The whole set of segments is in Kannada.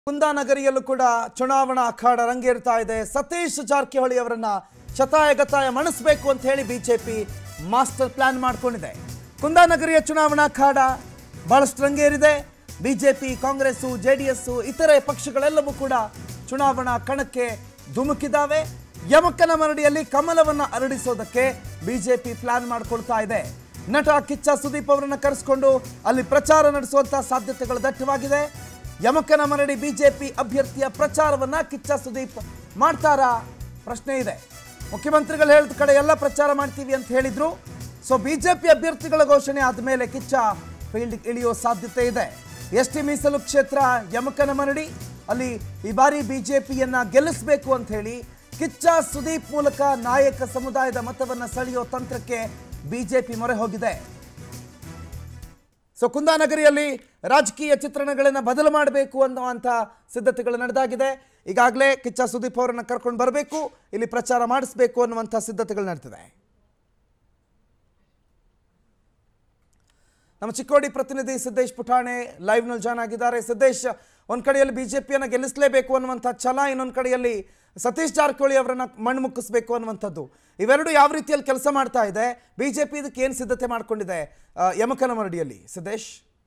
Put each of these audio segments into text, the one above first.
ಕುಂದಾನಗರಿಯಲ್ಲೂ ಕೂಡ ಚುನಾವಣಾ ಅಖಾಡ ರಂಗೇರ್ತಾ ಇದೆ ಸತೀಶ್ ಜಾರಕಿಹೊಳಿ ಅವರನ್ನ ಶತಾಯಗತಾಯ ಮಣಿಸಬೇಕು ಅಂತ ಹೇಳಿ ಬಿಜೆಪಿ ಮಾಸ್ಟರ್ ಪ್ಲಾನ್ ಮಾಡ್ಕೊಂಡಿದೆ ಕುಂದಾನಗರಿಯ ಚುನಾವಣಾ ಅಖಾಡ ಬಹಳಷ್ಟು ರಂಗೇರಿದೆ BJP Congress J D S ಇತರೆ ಪಕ್ಷಗಳೆಲ್ಲವೂ ಕೂಡ ಚುನಾವಣಾ ಕಣಕ್ಕೆ ಧುಮುಕಿದ್ದಾವೆ ಯಮಕನ ಮರಡಿಯಲ್ಲಿ ಕಮಲವನ್ನ ಅರಳಿಸೋದಕ್ಕೆ ಬಿಜೆಪಿ ಪ್ಲಾನ್ ಮಾಡ್ಕೊಳ್ತಾ ಇದೆ ನಟ ಕಿಚ್ಚ ಸುದೀಪ್ ಅವರನ್ನ ಕರೆಸಿಕೊಂಡು ಅಲ್ಲಿ ಪ್ರಚಾರ ನಡೆಸುವಂತ ಸಾಧ್ಯತೆಗಳು ದಟ್ಟವಾಗಿದೆ ಯಮಕನ ಮರಡಿ ಬಿಜೆಪಿ ಅಭ್ಯರ್ಥಿಯ ಪ್ರಚಾರವನ್ನ ಕಿಚ್ಚ ಸುದೀಪ್ ಮಾಡ್ತಾರಾ ಪ್ರಶ್ನೆ ಇದೆ ಮುಖ್ಯಮಂತ್ರಿಗಳು ಹೇಳಿದ ಕಡೆ ಎಲ್ಲ ಪ್ರಚಾರ ಮಾಡ್ತೀವಿ ಅಂತ ಹೇಳಿದ್ರು ಸೊ ಬಿಜೆಪಿ ಅಭ್ಯರ್ಥಿಗಳ ಘೋಷಣೆ ಆದಮೇಲೆ ಕಿಚ್ಚ ಫೀಲ್ಡ್ ಇಳಿಯೋ ಸಾಧ್ಯತೆ ಇದೆ ಎಸ್ ಟಿ ಮೀಸಲು ಕ್ಷೇತ್ರ ಯಮಕನ ಮರಡಿ ಅಲ್ಲಿ ಈ ಬಾರಿ ಬಿಜೆಪಿಯನ್ನ ಗೆಲ್ಲಿಸಬೇಕು ಅಂತ ಹೇಳಿ ಕಿಚ್ಚ ಸುದೀಪ್ ಮೂಲಕ ನಾಯಕ ಸಮುದಾಯದ ಮತವನ್ನ ಸೆಳೆಯೋ ತಂತ್ರಕ್ಕೆ ಬಿಜೆಪಿ ಮೊರೆ ಹೋಗಿದೆ ಸೊ ಕುಂದಾನಗರಿಯಲ್ಲಿ ರಾಜಕೀಯ ಚಿತ್ರಣಗಳನ್ನು ಬದಲು ಮಾಡಬೇಕು ಅನ್ನುವಂಥ ಸಿದ್ಧತೆಗಳು ನಡೆದಾಗಿದೆ ಈಗಾಗಲೇ ಕಿಚ್ಚ ಸುದೀಪ್ ಅವರನ್ನು ಕರ್ಕೊಂಡು ಬರಬೇಕು ಇಲ್ಲಿ ಪ್ರಚಾರ ಮಾಡಿಸಬೇಕು ಅನ್ನುವಂಥ ಸಿದ್ಧತೆಗಳು ನಡೆದಿದೆ ನಮ್ಮ ಚಿಕ್ಕೋಡಿ ಪ್ರತಿನಿಧಿ ಸಿದ್ದೇಶ್ ಪುಟಾಣೆ ಲೈವ್ನಲ್ಲಿ ಜಾಯ್ನ್ ಆಗಿದ್ದಾರೆ ಸಿದ್ದೇಶ್ ಒಂದು ಕಡೆಯಲ್ಲಿ ಬಿಜೆಪಿಯನ್ನು ಗೆಲ್ಲಿಸಲೇಬೇಕು ಅನ್ನುವಂಥ ಛಲ ಇನ್ನೊಂದು ಕಡೆಯಲ್ಲಿ ಸತೀಶ್ ಜಾರಕಿಹೊಳಿ ಅವರನ್ನ ಮಣ್ಣು ಮುಕ್ಕಿಸ್ಬೇಕು ಅನ್ನುವಂಥದ್ದು ಇವೆರಡು ಯಾವ ರೀತಿಯಲ್ಲಿ ಕೆಲಸ ಮಾಡ್ತಾ ಇದೆ ಬಿಜೆಪಿ ಇದಕ್ಕೆ ಏನು ಸಿದ್ಧತೆ ಮಾಡ್ಕೊಂಡಿದೆ ಆ, ಯಮಕನ ಮರಡಿಯಲ್ಲಿ ಸಿದ್ದೇಶ್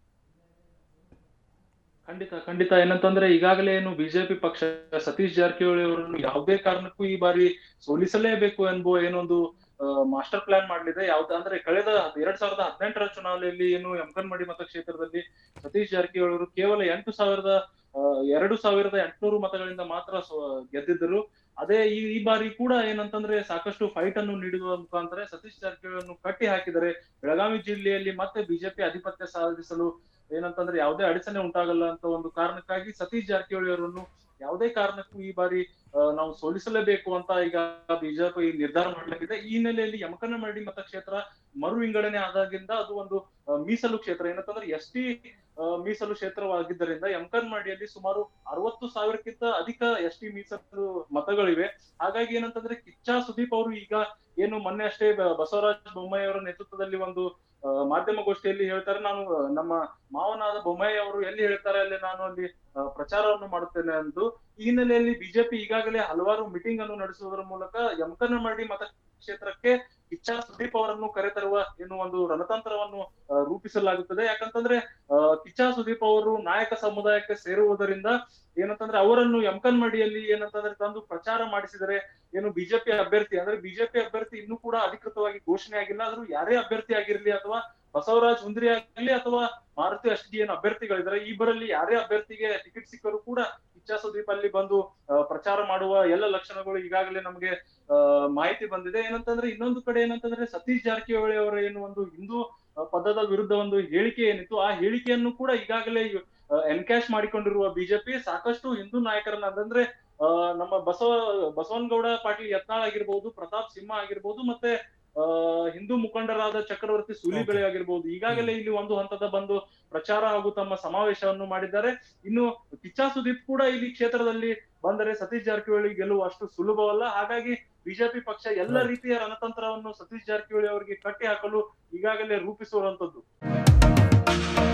ಖಂಡಿತ ಖಂಡಿತ ಏನಂತಂದ್ರೆ ಈಗಾಗಲೇ ಏನು ಬಿಜೆಪಿ ಪಕ್ಷ ಸತೀಶ್ ಜಾರಕಿಹೊಳಿ ಅವರನ್ನು ಯಾವುದೇ ಕಾರಣಕ್ಕೂ ಈ ಬಾರಿ ಸೋಲಿಸಲೇಬೇಕು ಎಂಬುವ ಏನೊಂದು ಮಾಸ್ಟರ್ ಪ್ಲಾನ್ ಮಾಡಲಿದೆ ಯಾವ್ದು ಅಂದ್ರೆ ಕಳೆದ ಎರಡ್ ಸಾವಿರದ ಹದಿನೆಂಟರ ಚುನಾವಣೆಯಲ್ಲಿ ಏನು ಯಮಕನ್ಮಡಿ ಮತಕ್ಷೇತ್ರದಲ್ಲಿ ಸತೀಶ್ ಜಾರಕಿಹೊಳಿ ಅವರು ಕೇವಲ ಎಂಟು ಸಾವಿರದ ಆ, ಎರಡು ಸಾವಿರದ ಎಂಟುನೂರು ಮತಗಳಿಂದ ಮಾತ್ರ ಸೋ- ಗೆದ್ದಿದ್ದರು ಅದೇ ಈ ಈ ಬಾರಿ ಕೂಡ ಏನಂತಂದ್ರೆ ಸಾಕಷ್ಟು ಫೈಟ್ ಅನ್ನು ನೀಡುವ ಮುಖಾಂತರ ಸತೀಶ್ ಜಾರಕಿಹೊಳಿ ಅನ್ನು ಕಟ್ಟಿ ಹಾಕಿದರೆ ಬೆಳಗಾವಿ ಜಿಲ್ಲೆಯಲ್ಲಿ ಮತ್ತೆ ಬಿಜೆಪಿ ಅಧಿಪತ್ಯ ಸಾಧಿಸಲು ಏನಂತಂದ್ರೆ ಯಾವುದೇ ಅಡಚಣೆ ಉಂಟಾಗಲ್ಲ ಅಂತ ಒಂದು ಕಾರಣಕ್ಕಾಗಿ ಸತೀಶ್ ಜಾರಕಿಹೊಳಿ ಅವರನ್ನು ಯಾವುದೇ ಕಾರಣಕ್ಕೂ ಈ ಬಾರಿ ಆ, ನಾವು ಸೋಲಿಸಲೇಬೇಕು ಅಂತ ಈಗ ಬಿಜೆಪಿ ನಿರ್ಧಾರ ಮಾಡಲಾಗಿದೆ ಈ ಹಿನ್ನೆಲೆಯಲ್ಲಿ ಯಮಕನಮರಡಿ ಮತಕ್ಷೇತ್ರ ಮರು ವಿಂಗಡಣೆ ಆದಾಗಿಂದ ಅದು ಒಂದು ಆ, ಮೀಸಲು ಕ್ಷೇತ್ರ ಏನಂತಂದ್ರೆ ಎಸ್ ಟಿ ಮೀಸಲು ಕ್ಷೇತ್ರವಾಗಿದ್ದರಿಂದ ಯಮಕನ್ಮಡಿಯಲ್ಲಿ ಸುಮಾರು ಅರವತ್ತು ಸಾವಿರಕ್ಕಿಂತ ಅಧಿಕ ಎಸ್ ಟಿ ಮೀಸಲು ಮತಗಳಿವೆ ಹಾಗಾಗಿ ಏನಂತಂದ್ರೆ ಕಿಚ್ಚ ಸುದೀಪ್ ಅವರು ಈಗ ಏನು ಮೊನ್ನೆ ಅಷ್ಟೇ ಬ- ಬಸವರಾಜ ಬೊಮ್ಮಾಯಿ ಅವರ ನೇತೃತ್ವದಲ್ಲಿ ಒಂದು ಆ, ಮಾಧ್ಯಮಗೋಷ್ಠಿಯಲ್ಲಿ ಹೇಳ್ತಾರೆ ನಾನು ಆ, ನಮ್ಮ ಮಾವನಾದ ಬೊಮ್ಮಾಯಿ ಅವರು ಎಲ್ಲಿ ಹೇಳ್ತಾರೆ ಅಲ್ಲಿ ನಾನು ಅಲ್ಲಿ ಆ, ಪ್ರಚಾರವನ್ನು ಮಾಡುತ್ತೇನೆ ಎಂದು ಈ ಹಿನ್ನೆಲೆಯಲ್ಲಿ ಬಿಜೆಪಿ ಈಗಾಗಲೇ ಹಲವಾರು ಮೀಟಿಂಗ್ ಅನ್ನು ನಡೆಸುವುದರ ಮೂಲಕ ಯಮಕನಮರಡಿ ಮತಕ್ಷೇತ್ರಕ್ಕೆ ಕಿಚ್ಚ ಸುದೀಪ್ ಅವರನ್ನು ಕರೆತರುವ ಏನು ಒಂದು ರಣತಂತ್ರವನ್ನು ಆ, ರೂಪಿಸಲಾಗುತ್ತದೆ ಯಾಕಂತಂದ್ರೆ ಆ, ಕಿಚ್ಚ ಸುದೀಪ್ ಅವರು ನಾಯಕ ಸಮುದಾಯಕ್ಕೆ ಸೇರುವುದರಿಂದ ಏನಂತಂದ್ರೆ ಅವರನ್ನು ಯಮಕನ್ಮಡಿಯಲ್ಲಿ ಏನಂತಂದ್ರೆ ತಂದು ಪ್ರಚಾರ ಮಾಡಿಸಿದರೆ ಏನು ಬಿಜೆಪಿ ಅಭ್ಯರ್ಥಿ ಅಂದ್ರೆ ಬಿಜೆಪಿ ಅಭ್ಯರ್ಥಿ ಇನ್ನೂ ಕೂಡ ಅಧಿಕೃತವಾಗಿ ಘೋಷಣೆ ಆಗಿಲ್ಲ ಆದ್ರೂ ಯಾರೇ ಅಭ್ಯರ್ಥಿ ಆಗಿರ್ಲಿ ಅಥವಾ ಬಸವರಾಜ್ ಹುಂದ್ರಿ ಆಗ್ಲಿ ಅಥವಾ ಮಾರುತಿ ಎಸ್ ಡಿ ಏನು ಅಭ್ಯರ್ಥಿಗಳಿದ್ದಾರೆ ಇಬ್ಬರಲ್ಲಿ ಯಾರೇ ಅಭ್ಯರ್ಥಿಗೆ ಟಿಕೆಟ್ ಸಿಕ್ಕರೂ ಕೂಡ ಇಚ್ಛಾ ಸುದೀಪ್ ಅಲ್ಲಿ ಬಂದು ಆ, ಪ್ರಚಾರ ಮಾಡುವ ಎಲ್ಲ ಲಕ್ಷಣಗಳು ಈಗಾಗಲೇ ನಮಗೆ ಆ, ಮಾಹಿತಿ ಬಂದಿದೆ ಏನಂತಂದ್ರೆ ಇನ್ನೊಂದು ಕಡೆ ಏನಂತಂದ್ರೆ ಸತೀಶ್ ಜಾರಕಿಹೊಳಿ ಅವರ ಏನು ಒಂದು ಹಿಂದೂ ಆ, ಪದದ ವಿರುದ್ಧ ಒಂದು ಹೇಳಿಕೆ ಏನಿತ್ತು ಆ ಹೇಳಿಕೆಯನ್ನು ಕೂಡ ಈಗಾಗಲೇ ಎನ್ಕ್ಯಾಶ್ ಮಾಡಿಕೊಂಡಿರುವ ಬಿಜೆಪಿ ಸಾಕಷ್ಟು ಹಿಂದೂ ನಾಯಕರನ್ನ ಅಂದ್ರೆ ಆ, ನಮ್ಮ ಬಸವ ಬಸವನಗೌಡ ಪಾಟೀಲ್ ಯತ್ನಾಳ್ ಆಗಿರ್ಬೋದು ಪ್ರತಾಪ್ ಸಿಂಹ ಆಗಿರ್ಬೋದು ಮತ್ತೆ ಆ ಹಿಂದೂ ಮುಖಂಡರಾದ ಚಕ್ರವರ್ತಿ ಸೂಲಿಬೆಳೆ ಆಗಿರ್ಬೋದು ಈಗಾಗಲೇ ಇಲ್ಲಿ ಒಂದು ಹಂತದ ಬಂದು ಪ್ರಚಾರ ಹಾಗೂ ತಮ್ಮ ಸಮಾವೇಶವನ್ನು ಮಾಡಿದ್ದಾರೆ ಇನ್ನು ಕಿಚ್ಚ ಸುದೀಪ್ ಕೂಡ ಇಲ್ಲಿ ಕ್ಷೇತ್ರದಲ್ಲಿ ಬಂದರೆ ಸತೀಶ್ ಜಾರಕಿಹೊಳಿ ಗೆಲ್ಲುವ ಅಷ್ಟು ಸುಲಭವಲ್ಲ ಹಾಗಾಗಿ ಬಿಜೆಪಿ ಪಕ್ಷ ಎಲ್ಲ Right. ರೀತಿಯ ರಣತಂತ್ರವನ್ನು ಸತೀಶ್ ಜಾರಕಿಹೊಳಿ ಅವರಿಗೆ ಕಟ್ಟಿ ಹಾಕಲು ಈಗಾಗಲೇ ರೂಪಿಸುವಂತದ್ದು